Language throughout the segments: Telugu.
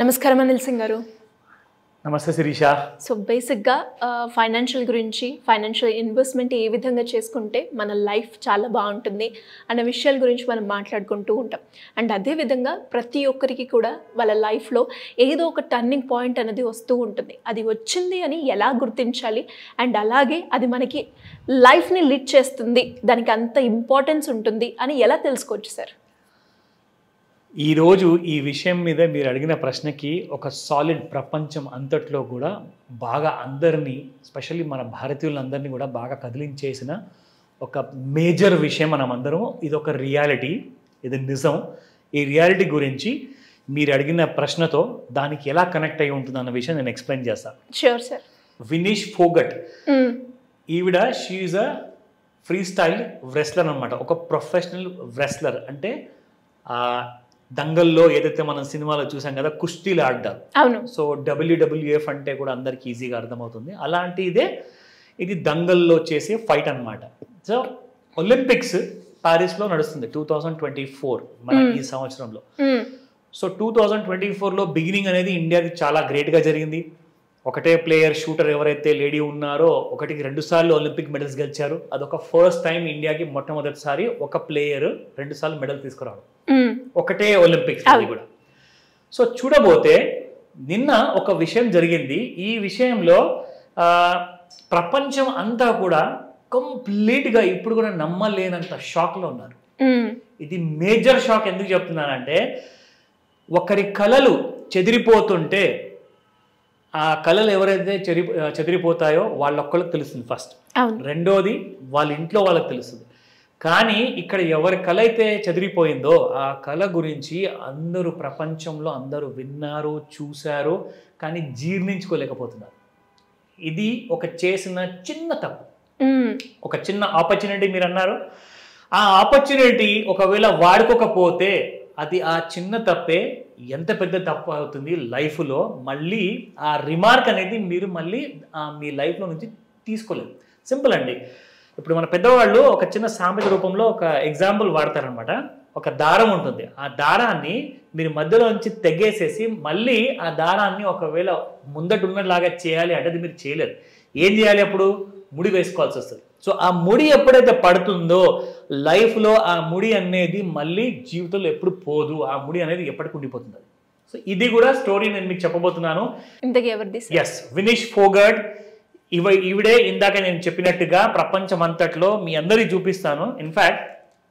నమస్కారం అనిల్ సింగ్ గారు నమస్తే శిరీష సో బేసిక్గా ఫైనాన్షియల్ గురించి ఫైనాన్షియల్ ఇన్వెస్ట్మెంట్ ఏ విధంగా చేసుకుంటే మన లైఫ్ చాలా బాగుంటుంది అన్న విషయాల గురించి మనం మాట్లాడుకుంటూ ఉంటాం అండ్ అదేవిధంగా ప్రతి ఒక్కరికి కూడా వాళ్ళ లైఫ్లో ఏదో ఒక టర్నింగ్ పాయింట్ అనేది వస్తూ ఉంటుంది అది వచ్చింది అని ఎలా గుర్తించాలి అండ్ అలాగే అది మనకి లైఫ్ని లీడ్ చేస్తుంది దానికి అంత ఇంపార్టెన్స్ ఉంటుంది అని ఎలా తెలుసుకోవచ్చు సార్ ఈరోజు ఈ విషయం మీద మీరు అడిగిన ప్రశ్నకి ఒక సాలిడ్ ప్రపంచం అంతట్లో కూడా బాగా అందరినీ స్పెషల్లీ మన భారతీయులందరినీ కూడా బాగా కదిలించేసిన ఒక మేజర్ విషయం మనం అందరం ఇది ఒక రియాలిటీ ఇది నిజం ఈ రియాలిటీ గురించి మీరు అడిగిన ప్రశ్నతో దానికి ఎలా కనెక్ట్ అయి ఉంటుంది అన్న విషయం నేను ఎక్స్ప్లెయిన్ చేస్తాను ష్యూర్ సార్ వినీష్ ఫోగట్ ఈవిడ she uh freestyle wrestler అనమాట ఒక ప్రొఫెషనల్ రెస్లర్ అంటే ఆ దంగల్లో ఏదైతే మనం సినిమాలో చూసాం కదా కుస్తీలు ఆడ్డారు అవును సో డబ్ల్యూడబ్ల్యూఎఫ్ అంటే కూడా అందరికీ ఈజీగా అర్థమవుతుంది అలాంటి ఇదే ఇది దంగల్లో చేసే ఫైట్ అన్నమాట సో ఒలింపిక్స్ ప్యారిస్లో నడుస్తుంది టూ థౌజండ్ ట్వంటీ ఫోర్ మన ఈ సంవత్సరంలో hmm. So two thousand twenty ఫోర్లో బిగినింగ్ అనేది ఇండియాకి చాలా గ్రేట్గా జరిగింది ఒకటే ప్లేయర్ షూటర్ ఎవరైతే లేడీ ఉన్నారో ఒకటికి రెండు సార్లు ఒలింపిక్ మెడల్స్ గెలిచారు అదొక ఫస్ట్ టైం ఇండియాకి మొట్టమొదటిసారి ఒక ప్లేయర్ రెండు సార్లు మెడల్ తీసుకురావడం మ్మ్. ఒకటే ఒలింపిక్స్ అది కూడా సో చూడబోతే నిన్న ఒక విషయం జరిగింది ఈ విషయంలో ఆ, ప్రపంచం అంతా కూడా కంప్లీట్గా ఇప్పుడు కూడా నమ్మలేనంత షాక్లో ఉన్నారు మ్మ్. ఇది మేజర్ షాక్ ఎందుకు చెప్తున్నానంటే ఒకరి కళలు చెదిరిపోతుంటే ఆ కళలు ఎవరైతే చెరి చెదిరిపోతాయో వాళ్ళొక్కళ్ళకి తెలుస్తుంది ఫస్ట్ అవును రెండోది వాళ్ళ ఇంట్లో వాళ్ళకి తెలుస్తుంది కానీ ఇక్కడ ఎవరి కళ అయితే చెదిరిపోయిందో ఆ కళ గురించి అందరూ ప్రపంచంలో అందరూ విన్నారు చూశారు కానీ జీర్ణించుకోలేకపోతున్నారు ఇది ఒక చేసిన చిన్న తప్పు మ్మ్. ఒక చిన్న ఆపర్చునిటీ మీరు అన్నారు ఆ ఆపర్చునిటీ ఒకవేళ వాడుకోకపోతే అది ఆ చిన్న తప్పే ఎంత పెద్ద తప్పు అవుతుంది లైఫ్లో మళ్ళీ ఆ రిమార్క్ అనేది మీరు మళ్ళీ ఆ మీ లైఫ్లో నుంచి తీసుకోలేదు సింపుల్ అండి ఇప్పుడు మన పెద్దవాళ్ళు ఒక చిన్న సామెత రూపంలో ఒక ఎగ్జాంపుల్ వాడతారనమాట ఒక దారం ఉంటుంది ఆ దారాన్ని మీరు మధ్యలో నుంచి తెగేసేసి మళ్ళీ ఆ దారాన్ని ఒకవేళ ముందట ఉన్నలాగా చేయాలి అంటే అది మీరు చేయలేరు ఏం చేయాలి అప్పుడు ముడి వేసుకోవాల్సి వస్తుంది సో ఆ ముడి ఎప్పుడైతే పడుతుందో లైఫ్లో ఆ ముడి అనేది మళ్ళీ జీవితంలో ఎప్పుడు పోదు ఆ ముడి అనేది ఎప్పటికి ఉండిపోతుంది అది. సో ఇది కూడా స్టోరీ నేను మీకు చెప్పబోతున్నాను ఇంతకీ ఎవరిది సార్ ఎస్ వినిష్ ఫోగర్డ్ ఇవ ఈవిడే ఇందాక నేను చెప్పినట్టుగా ప్రపంచం అంతట్లో మీ అందరికి చూపిస్తాను ఇన్ఫ్యాక్ట్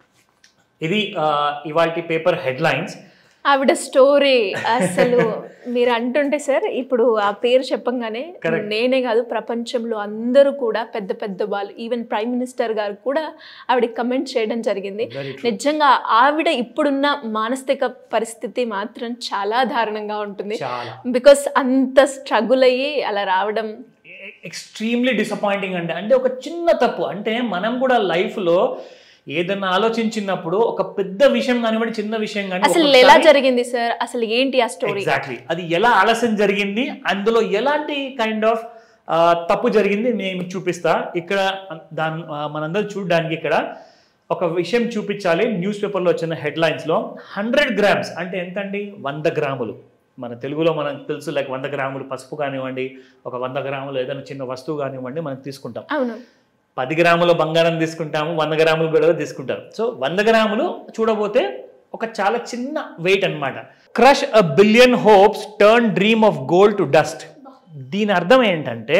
ఇది ఇవాళ పేపర్ హెడ్లైన్స్ ఆవిడ స్టోరీ అసలు మీరు అంటుంటే సార్ ఇప్పుడు ఆ పేరు చెప్పంగానే Correct. నేనే కాదు ప్రపంచంలో అందరూ కూడా పెద్ద పెద్ద వాళ్ళు ఈవెన్ ప్రైమ్ మినిస్టర్ గారు కూడా ఆవిడ కమెంట్ చేయడం జరిగింది Very true. నిజంగా ఆవిడ ఇప్పుడున్న మానసిక పరిస్థితి మాత్రం చాలా దారుణంగా ఉంటుంది చాలా బికాస్ అంత స్ట్రగుల్ అయ్యి అలా రావడం ఎక్స్ట్రీమ్లీ డిసప్పాయింటింగ్ అండి అంటే ఒక చిన్న తప్పు అంటే మనం కూడా లైఫ్లో ఏదన్నా ఆలోచించినప్పుడు ఒక పెద్ద విషయం కానివ్వండి చిన్న విషయం అసలు ఎలా జరిగింది సార్ అసలు ఏంటి ఆ స్టోరీ ఎగ్జాక్ట్లీ అది ఎలా ఆలస్యం జరిగింది అందులో ఎలాంటి కైండ్ ఆఫ్ తప్పు జరిగింది నేను మీకు చూపిస్తా ఇక్కడ దాని ఆ, మనందరం చూడడానికి ఇక్కడ ఒక విషయం చూపించాలి న్యూస్ పేపర్లో వచ్చిన హెడ్లైన్స్లో హండ్రెడ్ గ్రామ్స్ అంటే ఎంతండి వంద గ్రాములు మన తెలుగులో మనకు తెలుసు లైక్ వంద గ్రాములు పసుపు కానివ్వండి ఒక వంద గ్రాములు ఏదైనా చిన్న వస్తువు కానివ్వండి మనం తీసుకుంటాం అవును పది గ్రాముల బంగారం తీసుకుంటాము వంద గ్రాములు కూడా తీసుకుంటారు సో వంద గ్రాములు చూడబోతే ఒక చాలా చిన్న వెయిట్ అన్నమాట crush uh billion hopes turn dream of gold to dust దీని అర్థం ఏంటంటే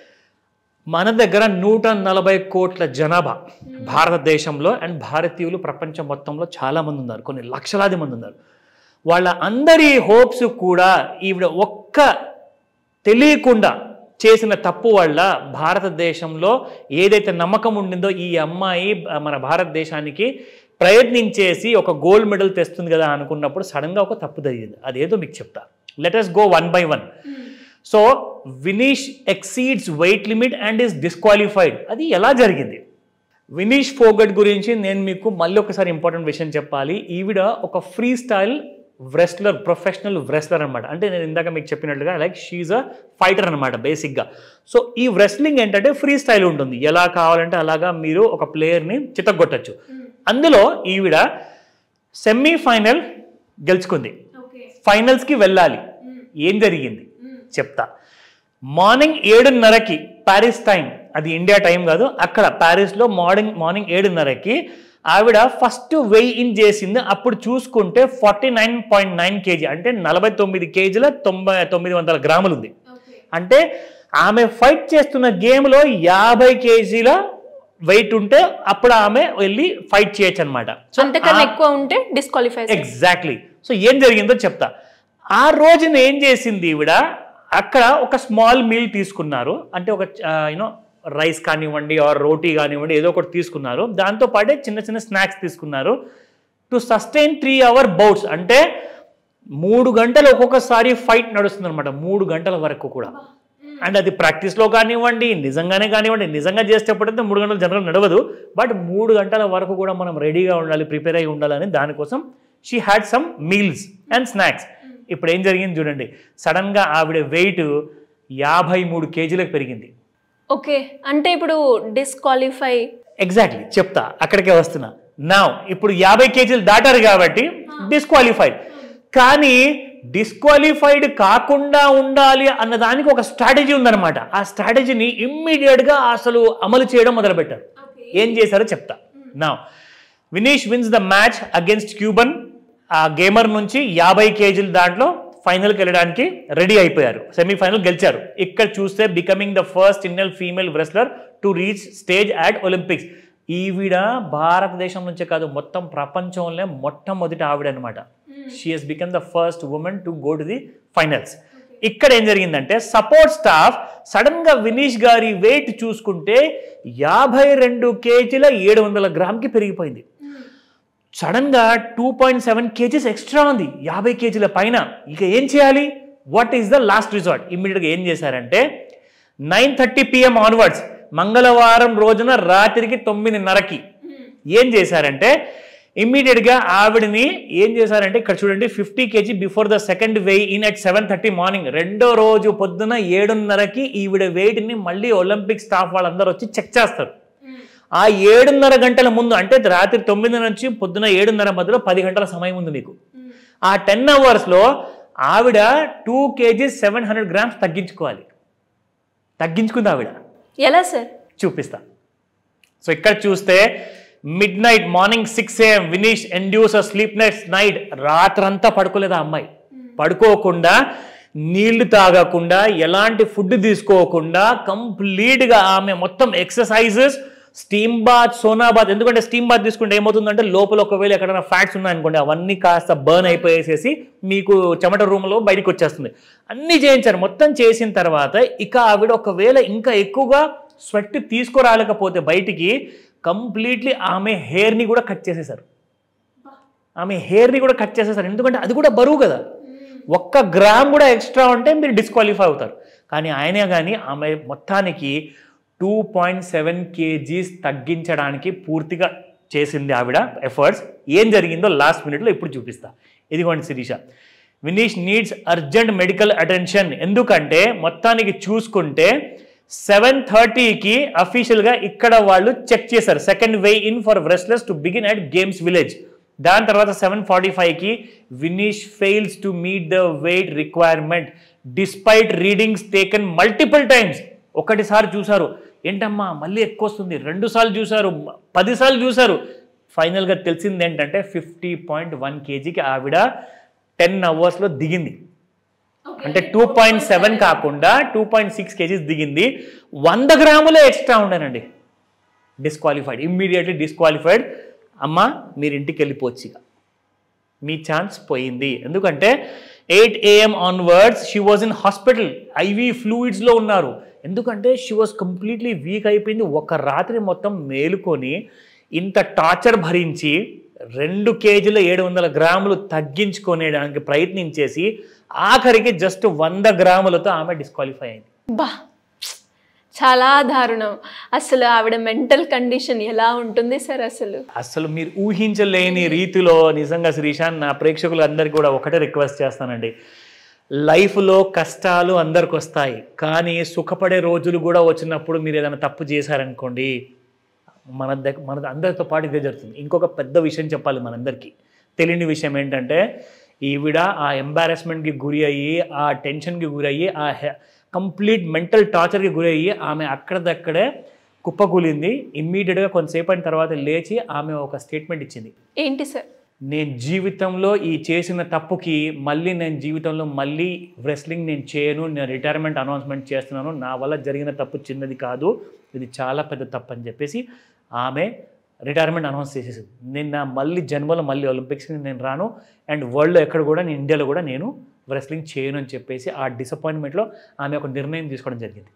మన దగ్గర నూట నలభై కోట్ల జనాభా భారతదేశంలో అండ్ భారతీయులు ప్రపంచం మొత్తంలో చాలా మంది ఉన్నారు కొన్ని లక్షలాది మంది ఉన్నారు వాళ్ళ అందరి హోప్స్ కూడా ఈవిడ ఒక్క తెలియకుండా చేసిన తప్పు వల్ల భారతదేశంలో ఏదైతే నమ్మకం ఉండిందో ఈ అమ్మాయి ఆ, మన భారతదేశానికి ప్రయత్నించేసి ఒక గోల్డ్ మెడల్ తెస్తుంది కదా అనుకున్నప్పుడు సడన్గా ఒక తప్పు జరిగింది అదేదో మీకు చెప్తా let us go one by one so Vinesh exceeds weight limit and is disqualified అది ఎలా జరిగింది వినీష్ ఫోగట్ గురించి నేను మీకు మళ్ళీ ఒకసారి ఇంపార్టెంట్ విషయం చెప్పాలి ఈవిడ ఒక freestyle wrestler professional wrestler అనమాట అంటే నేను ఇందాక మీకు చెప్పినట్లుగా లైక్ షీఈ్ అ ఫైటర్ అనమాట బేసిక్గా సో ఈ రెస్లింగ్ ఏంటంటే ఫ్రీ స్టైల్ ఉంటుంది ఎలా కావాలంటే అలాగా మీరు ఒక ప్లేయర్ని చితగొట్టచ్చు అందులో ఈవిడ సెమీఫైనల్ గెలుచుకుంది ఫైనల్స్కి వెళ్ళాలి ఏం జరిగింది చెప్తా మార్నింగ్ ఏడున్నరకి ప్యారిస్ టైం అది ఇండియా టైం కాదు అక్కడ ప్యారిస్లో మార్నింగ్ మార్నింగ్ ఏడున్నరకి ఆవిడ ఫస్ట్ వెయ్యి ఇన్ చేసింది అప్పుడు చూసుకుంటే forty nine point nine KG అంటే నలభై తొమ్మిది కేజీల తొంభై తొమ్మిది వందల గ్రాములు ఉంది అంటే ఆమె ఫైట్ చేస్తున్న గేమ్లో యాభై కేజీల వెయిట్ ఉంటే అప్పుడు ఆమె వెళ్ళి ఫైట్ చేయొచ్చు అనమాట అంతకన్నా ఎక్కువ ఉంటే డిస్క్వాలిఫై ఎగ్జాక్ట్లీ సో ఏం జరిగిందో చెప్తా ఆ రోజున ఏం చేసింది ఈవిడ అక్కడ ఒక స్మాల్ మీల్ తీసుకున్నారు అంటే ఒక యూనో రైస్ కానివ్వండి ఆర్ రోటీ కానివ్వండి ఏదో ఒకటి తీసుకున్నారు దాంతో పాటే చిన్న చిన్న స్నాక్స్ తీసుకున్నారు to sustain three hour bouts అంటే మూడు గంటలు ఒక్కొక్కసారి ఫైట్ నడుస్తుంది అనమాట మూడు గంటల వరకు కూడా అండ్ అది ప్రాక్టీస్లో కానివ్వండి నిజంగానే కానివ్వండి నిజంగా చేసేటప్పుడైతే మూడు గంటలు జనరల్ నడవదు బట్ మూడు గంటల వరకు కూడా మనం రెడీగా ఉండాలి ప్రిపేర్ అయి ఉండాలని దానికోసం she had some meals and snacks ఇప్పుడు ఏం జరిగింది చూడండి సడన్గా ఆవిడ వెయిట్ యాభై మూడు కేజీలకు పెరిగింది ఓకే అంటే ఇప్పుడు డిస్క్వాలిఫై ఎగ్జాక్ట్లీ చెప్తా అక్కడికే వస్తున్నా నా ఇప్పుడు యాభై కేజీలు దాటారు కాబట్టి డిస్క్వాలిఫైడ్ కానీ డిస్క్వాలిఫైడ్ కాకుండా ఉండాలి అన్న దానికి ఒక స్ట్రాటజీ ఉందన్నమాట ఆ స్ట్రాటజీని ఇమ్మీడియట్గా అసలు అమలు చేయడం మొదలుపెట్టారు ఏం చేశారో చెప్తా నా Vinesh wins the match against Cuban ఆ గేమర్ నుంచి యాభై కేజీల దాంట్లో ఫైనల్కి వెళ్ళడానికి రెడీ అయిపోయారు సెమీఫైనల్ గెలిచారు ఇక్కడ చూస్తే becoming the first Indian female wrestler to reach stage at Olympics ఈవిడ భారతదేశం నుంచే కాదు మొత్తం ప్రపంచంలో మొట్టమొదటి ఆవిడ అనమాట she has become the first women to go to the finals ఇక్కడ ఏం జరిగిందంటే సపోర్ట్ స్టాఫ్ సడన్ గా వినీష్ గారి వెయిట్ చూసుకుంటే యాభై రెండు కేజీల ఏడు వందల గ్రామ్కి పెరిగిపోయింది సడన్ గా two point seven kgs extra ఉంది యాభై కేజీల పైన ఇక ఏం చేయాలి what is the last resort ఇమ్మీడియట్గా ఏం చేశారంటే నైన్ థర్టీ పిఎం ఆన్వర్డ్స్ మంగళవారం రోజున రాత్రికి తొమ్మిదిన్నరకి ఏం చేశారంటే ఇమ్మీడియట్గా ఆవిడని ఏం చేశారంటే ఇక్కడ చూడండి fifty kg before the second weigh in at seven thirty morning రెండో రోజు పొద్దున ఏడున్నరకి ఈవిడ వెయిట్ని మళ్ళీ ఒలింపిక్ స్టాఫ్ వాళ్ళందరూ వచ్చి చెక్ చేస్తారు ఆ ఏడున్నర గంటల ముందు అంటే రాత్రి తొమ్మిది నుంచి పొద్దున ఏడున్నర మధ్యలో పది గంటల సమయం ఉంది మీకు ఆ టెన్ అవర్స్లో ఆవిడ two kgs seven hundred grams తగ్గించుకోవాలి తగ్గించుకుంది ఆవిడ ఎలా సార్ చూపిస్తా సో ఇక్కడ చూస్తే midnight morning six AM Vinesh endures sleepless night రాత్రంతా పడుకోలేదు ఆ అమ్మాయి పడుకోకుండా నీళ్లు తాగకుండా ఎలాంటి ఫుడ్ తీసుకోకుండా కంప్లీట్గా ఆమె మొత్తం exercises steam bath sauna bath ఎందుకంటే స్టీమ్ బాత్ తీసుకుంటే ఏమవుతుందంటే లోపల ఒకవేళ ఎక్కడైనా ఫ్యాట్స్ ఉన్నాయనుకోండి అవన్నీ కాస్త బర్న్ అయిపోయేసేసి మీకు చెమట రూమ్లో బయటకు వచ్చేస్తుంది అన్నీ చేయించారు మొత్తం చేసిన తర్వాత ఇక ఆవిడ ఒకవేళ ఇంకా ఎక్కువగా స్వెట్ తీసుకురాలేకపోతే బయటికి కంప్లీట్లీ ఆమె హెయిర్ని కూడా కట్ చేసేసారు ఆమె హెయిర్ని కూడా కట్ చేసేసారు ఎందుకంటే అది కూడా బరువు కదా ఒక్క గ్రామ్ కూడా ఎక్స్ట్రా ఉంటే మీరు డిస్క్వాలిఫై అవుతారు కానీ ఆయనే కానీ ఆమె మొత్తానికి టూ పాయింట్ సెవెన్ కేజీస్ తగ్గించడానికి పూర్తిగా చేసింది ఆవిడ ఎఫర్ట్స్ ఏం జరిగిందో లాస్ట్ మినిట్లో ఇప్పుడు చూపిస్తా ఇదిగోండి Shirisha Vinesh needs urgent medical attention ఎందుకంటే మొత్తానికి చూసుకుంటే సెవెన్ థర్టీకి అఫీషియల్గా ఇక్కడ వాళ్ళు చెక్ చేశారు second weigh in for wrestlers to begin at games village దాని తర్వాత సెవెన్ ఫార్టీ ఫైవ్కి Vinesh fails to meet the weight requirement despite readings taken multiple times ఒకటిసారి చూశారు ఏంటమ్మా మళ్ళీ ఎక్కువ వస్తుంది రెండు సార్లు చూశారు పదిసార్లు చూశారు ఫైనల్గా తెలిసింది ఏంటంటే ఫిఫ్టీ పాయింట్ వన్ కేజీకి ఆవిడ టెన్ అవర్స్లో దిగింది అంటే టూ పాయింట్ సెవెన్ కాకుండా టూ పాయింట్ సిక్స్ కేజీస్ దిగింది వంద గ్రాములే ఎక్స్ట్రా ఉండేనండి డిస్క్వాలిఫైడ్ ఇమ్మీడియట్లీ డిస్క్వాలిఫైడ్ అమ్మ మీరు ఇంటికి వెళ్ళిపోవచ్చు ఇక మీ ఛాన్స్ పోయింది ఎందుకంటే eight AM onwards she was in hospital IV ఫ్లూయిడ్స్లో ఉన్నారు ఎందుకంటే షీ వాజ్ కంప్లీట్లీ వీక్ అయిపోయింది ఒక రాత్రి మొత్తం మేలుకొని ఇంత టార్చర్ భరించి రెండు కేజీల ఏడు వందల గ్రాములు తగ్గించుకునేడానికి ప్రయత్నించేసి ఆఖరికి జస్ట్ వంద గ్రాములతో ఆమె డిస్క్వాలిఫై అయింది బా చాలా దారుణం అసలు ఆవిడ మెంటల్ కండిషన్ ఎలా ఉంటుంది సార్ అసలు అసలు మీరు ఊహించలేని రీతిలో నిజంగా శ్రీశాంత్ నా ప్రేక్షకులందరికీ కూడా ఒకటే రిక్వెస్ట్ చేస్తానండి లైఫ్లో కష్టాలు అందరికి వస్తాయి కానీ సుఖపడే రోజులు కూడా వచ్చినప్పుడు మీరు ఏదైనా తప్పు చేశారనుకోండి మన దగ్గర మన అందరితో పాటు ఇదే జరుగుతుంది ఇంకొక పెద్ద విషయం చెప్పాలి మనందరికీ తెలియని విషయం ఏంటంటే ఈవిడ ఆ ఎంబారెస్మెంట్కి గురి అయ్యి ఆ టెన్షన్కి గురి అయ్యి ఆ కంప్లీట్ మెంటల్ టార్చర్కి గురి అయ్యి ఆమె అక్కడదక్కడే కుప్పకూలింది ఇమ్మీడియట్గా కొంతసేపు అయిన తర్వాత లేచి ఆమె ఒక స్టేట్మెంట్ ఇచ్చింది ఏంటి సార్ నేను జీవితంలో ఈ చేసిన తప్పుకి మళ్ళీ నేను జీవితంలో మళ్ళీ రెస్లింగ్ నేను చేయను నేను రిటైర్మెంట్ అనౌన్స్మెంట్ చేస్తున్నాను నా వల్ల జరిగిన తప్పు చిన్నది కాదు ఇది చాలా పెద్ద తప్పు అని చెప్పేసి ఆమె రిటైర్మెంట్ అనౌన్స్ చేసేసింది నేను నా మళ్ళీ జన్మలో మళ్ళీ ఒలింపిక్స్కి నేను రాను అండ్ వరల్డ్లో ఎక్కడ కూడా నేను ఇండియాలో కూడా నేను రెస్లింగ్ చేయను అని చెప్పేసి ఆ డిసప్పాయింట్మెంట్లో ఆమె ఒక నిర్ణయం తీసుకోవడం జరిగింది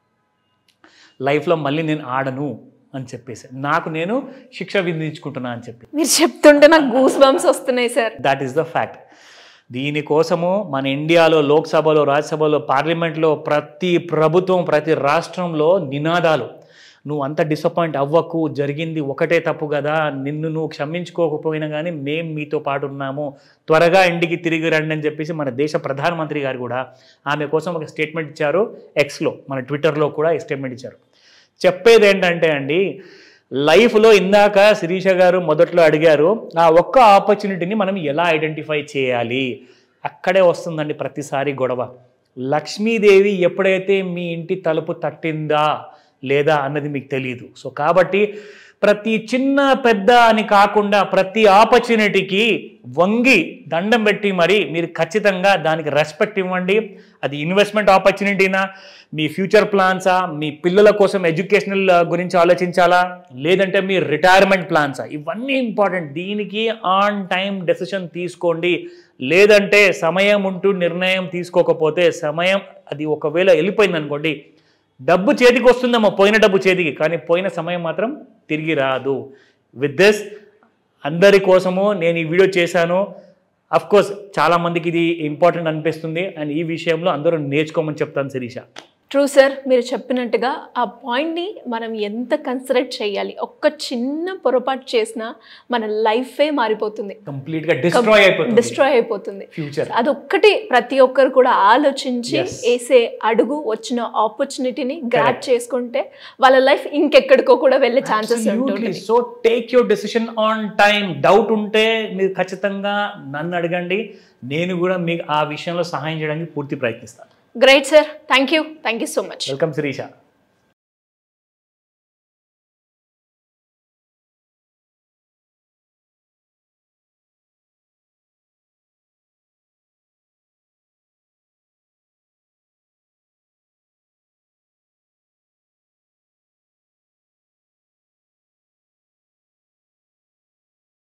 లైఫ్లో మళ్ళీ నేను ఆడను అని చెప్పేసి నాకు నేను శిక్ష విధించుకుంటున్నా అని చెప్పి మీరు చెప్తుంటే నాకు గూస్ బంప్స్ వస్తున్నాయి sir that is the fact దీనికోసము మన ఇండియాలో లోక్సభలో రాజ్యసభలో పార్లమెంట్లో ప్రతి ప్రభుత్వం ప్రతి రాష్ట్రంలో నినాదాలు నువ్వు అంత డిసప్పాయింట్ అవ్వకు జరిగింది ఒకటే తప్పు కదా నిన్ను నువ్వు క్షమించుకోకపోయినా కానీ మేము మీతో పాటు ఉన్నాము త్వరగా ఇంటికి తిరిగి రండి అని చెప్పేసి మన దేశ ప్రధానమంత్రి గారు కూడా ఆమె కోసం ఒక స్టేట్మెంట్ ఇచ్చారు ఎక్స్లో మన ట్విట్టర్లో కూడా ఈ స్టేట్మెంట్ ఇచ్చారు చెప్పేది ఏంటంటే అండి లైఫ్లో ఇందాక శిరీష గారు మొదట్లో అడిగారు ఆ ఒక్క ఆపర్చునిటీని మనం ఎలా ఐడెంటిఫై చేయాలి అక్కడే వస్తుందండి ప్రతిసారి గొడవ లక్ష్మీదేవి ఎప్పుడైతే మీ ఇంటి తలుపు తట్టిందా లేదా అన్నది మీకు తెలియదు సో కాబట్టి ప్రతి చిన్న పెద్ద అని కాకుండా ప్రతి ఆపర్చునిటీకి వంగి దండం పెట్టి మరి మీరు ఖచ్చితంగా దానికి రెస్పెక్ట్ ఇవ్వండి అది ఇన్వెస్ట్మెంట్ ఆపర్చునిటీనా మీ ఫ్యూచర్ ప్లాన్సా మీ పిల్లల కోసం ఎడ్యుకేషనల్ గురించి ఆలోచించాలా లేదంటే మీ రిటైర్మెంట్ ప్లాన్సా ఇవన్నీ ఇంపార్టెంట్ దీనికి ఆన్ టైం డెసిషన్ తీసుకోండి లేదంటే సమయం ఉంటూ నిర్ణయం తీసుకోకపోతే సమయం అది ఒకవేళ వెళ్ళిపోయింది అనుకోండి డబ్బు చేతికి వస్తుందేమో పోయిన డబ్బు చేతికి కానీ పోయిన సమయం మాత్రం తిరిగి రాదు విత్ దిస్ అందరి కోసము నేను ఈ వీడియో చేశాను అఫ్ కోర్స్ చాలా మందికి ఇది ఇంపార్టెంట్ అనిపిస్తుంది అండ్ ఈ విషయంలో అందరూ నేర్చుకోమని చెప్తాను శిరీష ట్రూ సార్ మీరు చెప్పినట్టుగా ఆ పాయింట్ని మనం ఎంత కన్సిడర్ చేయాలి ఒక్క చిన్న పొరపాటు చేసినా మన లైఫే మారిపోతుంది కంప్లీట్ గా డిస్ట్రాయ్ అయిపోతుంది డిస్ట్రాయ్ అయిపోతుంది ఫ్యూచర్ అదొక్కటి ప్రతి ఒక్కరు కూడా ఆలోచించి Yes. వేసే అడుగు వచ్చిన ఆపర్చునిటీని గ్రాప్ చేసుకుంటే వాళ్ళ లైఫ్ ఇంకెక్కడికో కూడా వెళ్ళే ఛాన్సెస్ ఉంటుంది so take your decision on time doubt ఉంటే మీరు ఖచ్చితంగా నన్ను అడగండి నేను కూడా మీకు ఆ విషయంలో సహాయం చేయడానికి పూర్తి ప్రయత్నిస్తాను great sir thank you thank you so much welcome Sirisha